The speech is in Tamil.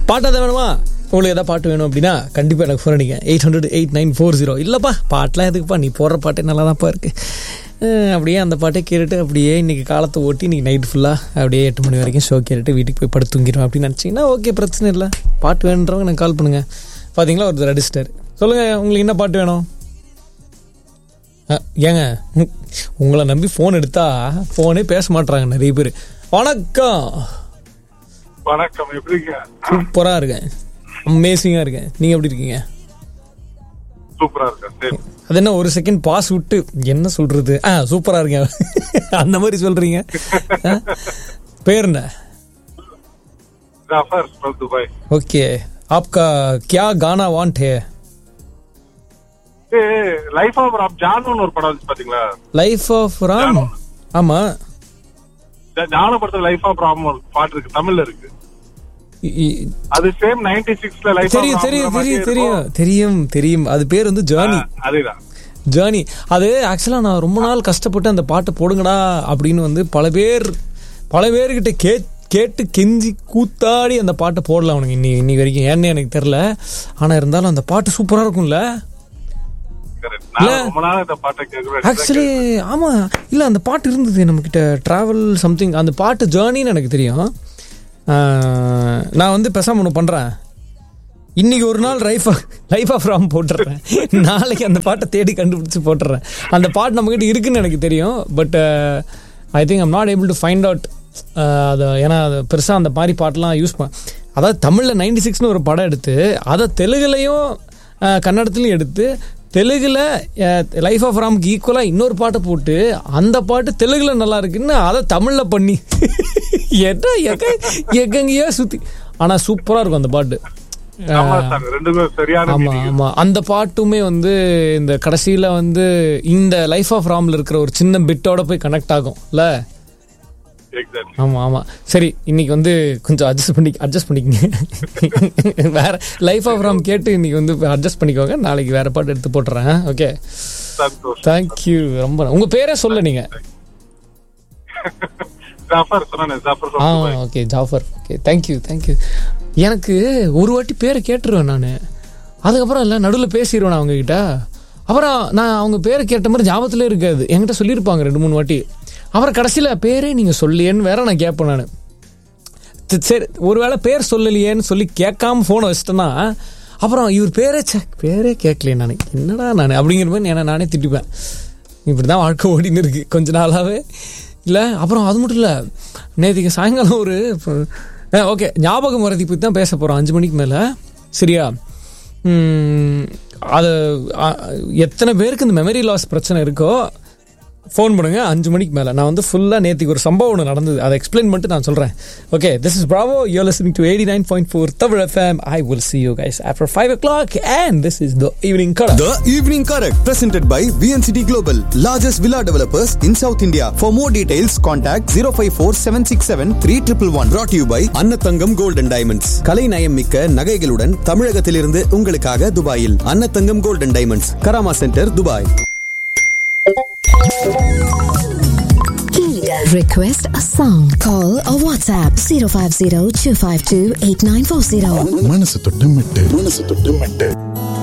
பாட்டு அதை வேணுமா உங்களுக்கு எதாவது பாட்டு வேணும் அப்படின்னா கண்டிப்பாக எனக்கு ஃபோன் அடிங்க eight hundred eight nine four zero இல்லைப்பா பாட்டெலாம் எதுக்குப்பா நீ போடுற பாட்டே நல்லா தான்ப்பா இருக்கு அஹ் அப்படியே அந்த பாட்டை கேட்டுட்டு அப்படியே இன்றைக்கி காலத்தை ஓட்டி இன்றைக்கி நைட் ஃபுல்லாக அப்படியே எட்டு மணி வரைக்கும் ஷோ கேட்டுட்டு வீட்டுக்கு போய் படுத்து தூங்கிடுவேன் அப்படின்னு நினச்சிங்கன்னா ஓகே பிரச்சனை இல்லை பாட்டு வேணுன்றவங்க எனக்கு கால் பண்ணுங்கள் பார்த்தீங்களா ஒருத்தர் அடிச்சிட்டார் சொல்லுங்கள் உங்களுக்கு என்ன பாட்டு வேணும் அஹ், ஏங்க உ- உங்களை நம்பி ஃபோன் எடுத்தா ஃபோனே பேச மாட்றாங்க நிறைய பேர் வணக்கம் வணக்கம் எப்படி இருக்கீங்க சூப்பராக இருக்கேன் அமேசிங்காக இருக்கேன் நீங்கள் எப்படி இருக்கீங்க சூப்பரா இருக்கேன் சரி அது என்ன ஒரு செகண்ட் பாஸ் விட்டு என்ன சொல்றது ஆ சூப்பராக இருக்கேன் அந்த மாதிரி சொல்றீங்க ஆ? பேர் என்ன ஜாஃபர் ஃப்ரம் துபாய் ஓகே आपका क्या गाना वांट है ஏ லைஃப் ஆஃப் ராம் ஜானுன்னு ஒரு படம் வந்துச்சு பாத்தீங்களா லைஃப் ஆஃப் ராம் ஆமா ஜா- ஜானு படத்துல லைஃப் ஆஃப் ராம் ஒரு பாட்டு இருக்கு தமிழ்ல இருக்கு இ- இ- அது சேம் நைன்டி சிக்ஸ்ல லைஃப் தெரியும் தெரியும் தெரியும் தெரியும் தெரியும் தெரியும் அது பேர் வந்து ஜேர்னி அதேதான் ஜேர்னி அது ஆக்சுவலாக நான் ரொம்ப நாள் கஷ்டப்பட்டு அந்த பாட்டை போடுங்கடா அப்படின்னு வந்து பல பேர் பல பேர்கிட்ட கே கேட்டு கெஞ்சி கூத்தாடி அந்த பாட்டை போடல அவனுக்கு இன்னி இன்னி வரைக்கும் ஏன்னு எனக்கு தெரில ஆனால் இருந்தாலும் அந்த பாட்டு சூப்பராக இருக்கும்ல Correct. நான் ரொம்ப நாள் இந்த பாட்டை கேட்கிறேன் ஆக்சுவலி ஆமாம் இல்லை அந்த பாட்டு இருந்தது நம்மக்கிட்ட ட்ராவல் சம்திங் அந்த பாட்டு ஜேர்னின்னு எனக்கு தெரியும் ஆஹ், நான் வந்து பெசாம ஒன்று பண்ணுறேன் இன்னைக்கு ஒரு நாள் லைஃப் லைஃப் ஆஃப் ராம் போட்டுடுறேன் நாளைக்கு அந்த பாட்டை தேடி கண்டுபிடிச்சு போட்டுறேன் அந்த பாட்டு நம்மக்கிட்ட இருக்குன்னு எனக்கு தெரியும் but I think I'm not able to find out அது ஏன்னா அது பெருசாக அந்த மாதிரி பாட்டெலாம் யூஸ் பண்ண அதாவது தமிழில் நைன்டி சிக்ஸ்னு ஒரு படம் எடுத்து அதை தெலுங்குலையும் அஹ், கன்னடத்துலையும் எடுத்து தெலுங்குல லைஃப் ஆஃப் ராம்க்கு ஈக்குவலாக இன்னொரு பாட்டை போட்டு அந்த பாட்டு தெலுங்குல நல்லா இருக்குன்னு அதை தமிழில் பண்ணி என்ன எங்க எங்கெங்கேயோ சுற்றி ஆனால் சூப்பராக இருக்கும் அந்த பாட்டு ஆமா சார் ரெண்டுமே சரியான ஆமா meaning. ஆமா அந்த பாட்டுமே வந்து இந்த கடைசியில வந்து இந்த லைஃப் ஆஃப் ராம்ல இருக்கிற ஒரு சின்ன பிட்டோட போய் கனெக்ட் ஆகும் இல்ல Exactly. ஆமா ஆமா சரி இன்னைக்கு வந்து கொஞ்சம் அட்ஜஸ்ட் பண்ணி அட்ஜஸ்ட் பண்ணிக்கங்க வேற லைஃப் ஆஃப் ராம் கேட்டு இன்னைக்கு வந்து அட்ஜஸ்ட் பண்ணிக்கோங்க நாளைக்கு வேற பாட்டு எடுத்து போட்டுறேன் ஓகே சந்தோஷம் தேங்க்யூ ரொம்ப உங்க பேரே சொல்ல நீங்க ஜாஃபர் சொன்னேன் ஜாஃபர் ஆ from Dubai okay Jafar okay thank you thank you எனக்கு ஒரு வாட்டி பேரை கேட்டுருவேன் நான் அதுக்கப்புறம் இல்லை நடுவில் பேசிடுவேன் நான் அவங்கக்கிட்ட அப்புறம் நான் அவங்க பேரை கேட்ட மாதிரி ஞாபகத்திலே இருக்காது என்கிட்ட சொல்லியிருப்பாங்க ரெண்டு மூணு வாட்டி அப்புறம் கடைசியில் பேரே நீங்கள் சொல்லியேன்னு வேற நான் கேட்பேன் நான் தி- சரி ஒருவேளை பேர் சொல்லலையேன்னு சொல்லி கேட்காம ஃபோனை வச்சிட்டேன்னா அப்புறம் இவர் பேரே சே பேரே கேட்கலையே நான் என்னடா நான் அப்படிங்கிற மாதிரி என்ன நானே திட்டிப்பேன் இப்படி தான் வாழ்க்கை ஓடின்னு இருக்கு கொஞ்ச நாளாகவே இல்லை அப்புறம் அது மட்டும் இல்லை நேற்றுக்கு சாயங்காலம் ஒரு ஓகே ஞாபகம் மறதி பற்றி தான் பேச போகிறோம் அஞ்சு மணிக்கு மேலே சரியா ம், அது அ, எத்தனை பேருக்கு இந்த மெமரி லாஸ் பிரச்சனை இருக்கோ ஃபோன் பண்ணுங்க அஞ்சு மணிக்கு மேலே நான் வந்து ஃபுல்லாக நேற்றுக்கு ஒரு சம்பவம் ஒன்று நடந்தது அதை எக்ஸ்பிளைன் பண்ணிட்டு நான் சொல்கிறேன் okay this is Bravo you listening to eighty nine point four Tamil FM I will see you guys after five o'clock and this is the evening கடை The Evening Correct, presented by VNCT Global, largest villa developers in South India. For more details, contact 054 767 3111. Brought to you by Annathangam Gold and Diamonds. கலை நயம் மிக்க நகைகளுடன் தமிழகத்திலிருந்து உங்களுக்காக துபாயில் Annathangam Gold and Diamonds, Karama centre Dubai Request a song. Call or WhatsApp 050 252 8940. மனசு தொட்டு மெட்டு மனசு தொட்டு மெட்டு